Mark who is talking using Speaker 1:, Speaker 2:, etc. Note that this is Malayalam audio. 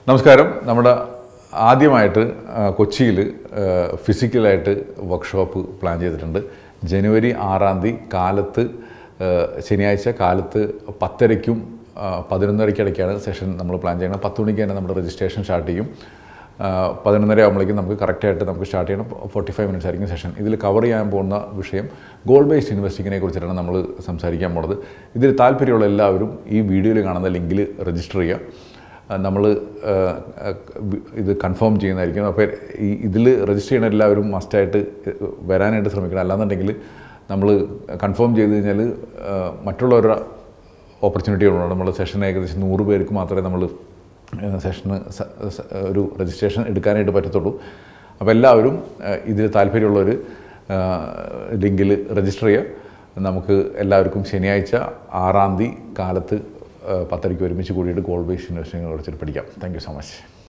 Speaker 1: നമസ്കാരം നമ്മുടെ ആദ്യമായിട്ട് കൊച്ചിയിൽ ഫിസിക്കലായിട്ട് വർക്ക്ഷോപ്പ് പ്ലാൻ ചെയ്തിട്ടുണ്ട് ജനുവരി ആറാം തീയതി കാലത്ത് ആ, ശനിയാഴ്ച കാലത്ത് പത്തരയ്ക്കും ആ, പതിനൊന്നരയ്ക്കിടയ്ക്കാണ് സെഷൻ നമ്മൾ പ്ലാൻ ചെയ്യുന്നത് പത്ത് മണിക്ക് തന്നെ നമ്മുടെ രജിസ്ട്രേഷൻ സ്റ്റാർട്ട് ചെയ്യും ആ, പതിനൊന്നര ആകുമ്പോഴേക്കും നമുക്ക് കറക്റ്റായിട്ട് നമുക്ക് സ്റ്റാർട്ട് ചെയ്യണം ഫോർട്ടി ഫൈവ് മിനിറ്റ്സ് ആയിരിക്കും സെഷൻ ഇതിൽ കവർ ചെയ്യാൻ പോകുന്ന വിഷയം ഗോൾ ബേസ്ഡ് ഇൻവെസ്റ്റിങ്ങിനെ കുറിച്ചിട്ടാണ് നമ്മൾ സംസാരിക്കാൻ പോണത് ഇതിൽ താല്പര്യമുള്ള എല്ലാവരും ഈ വീഡിയോയിൽ കാണുന്ന ലിങ്കിൽ രജിസ്റ്റർ ചെയ്യുക നമ്മൾ ഇത് കൺഫേം ചെയ്യുന്നതായിരിക്കും അപ്പോൾ ഈ ഇതിൽ രജിസ്റ്റർ ചെയ്യുന്ന എല്ലാവരും മസ്റ്റായിട്ട് വരാനായിട്ട് ശ്രമിക്കണം അല്ലാന്നുണ്ടെങ്കിൽ നമ്മൾ കൺഫേം ചെയ്ത് കഴിഞ്ഞാൽ മറ്റുള്ളവരുടെ ഓപ്പർച്യൂണിറ്റികളുണ്ട് നമ്മൾ സെഷൻ ഏകദേശം നൂറ് പേർക്ക് മാത്രമേ നമ്മൾ സെഷന് ഒരു രജിസ്ട്രേഷൻ എടുക്കാനായിട്ട് പറ്റത്തുള്ളൂ അപ്പോൾ എല്ലാവരും ഇതിൽ താല്പര്യമുള്ളവർ ലിങ്കിൽ രജിസ്റ്റർ ചെയ്യുക നമുക്ക് എല്ലാവർക്കും ശനിയാഴ്ച ആറാം തീയതി കാലത്ത് ആ, പത്തരയ്ക്ക് ഒരുമിച്ച് കൂടിയിട്ട് ഗോൾഡ് ബേസ് ഇൻവെസ്റ്റിങ്ങിനെ കുറിച്ചിട്ട് പഠിക്കാം താങ്ക് യു സോ മച്ച്